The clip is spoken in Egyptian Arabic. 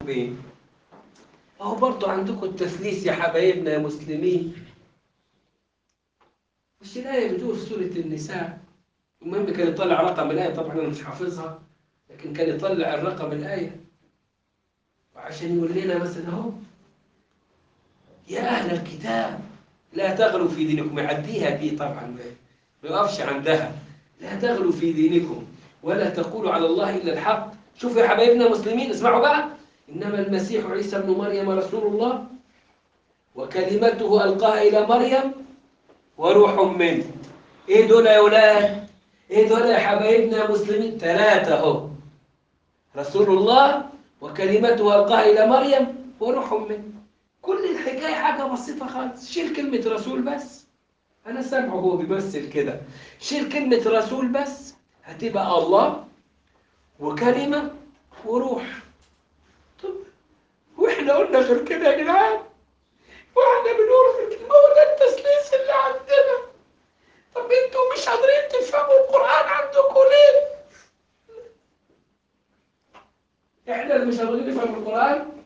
بيه اهو برضو عندكم التثليث يا حبايبنا يا مسلمين مش الآية بتقول في سورة النساء المهم كان يطلع رقم الآية طبعا أنا مش حافظها لكن كان يطلع الرقم الآية وعشان يقول لنا مثلا أهو يا أهل الكتاب لا تغلوا في دينكم يعديها دي طبعا ما ما يقفش عندها لا تغلوا في دينكم ولا تقولوا على الله إلا الحق شوفوا يا حبايبنا مسلمين اسمعوا بقى إنما المسيح عيسى ابن مريم رسول الله وكلمته ألقاها إلى مريم وروح منه إيه دول يا أولاد؟ إيه دول يا حبايبنا يا مسلمين؟ ثلاثة أهو رسول الله وكلمته ألقاها إلى مريم وروح منه كل الحكاية حاجة بسيطة خالص شيل كلمة رسول بس أنا سامعه هو بيمثل كده شيل كلمة رسول بس هتبقى الله وكلمة وروح طب واحنا قلنا غير كده يا جدعان واحنا بنقول غير كده هو ده التسليس اللي عندنا طب انتوا مش قادرين تفهموا القرآن عندكم ليه؟ احنا اللي مش قادرين نفهم القرآن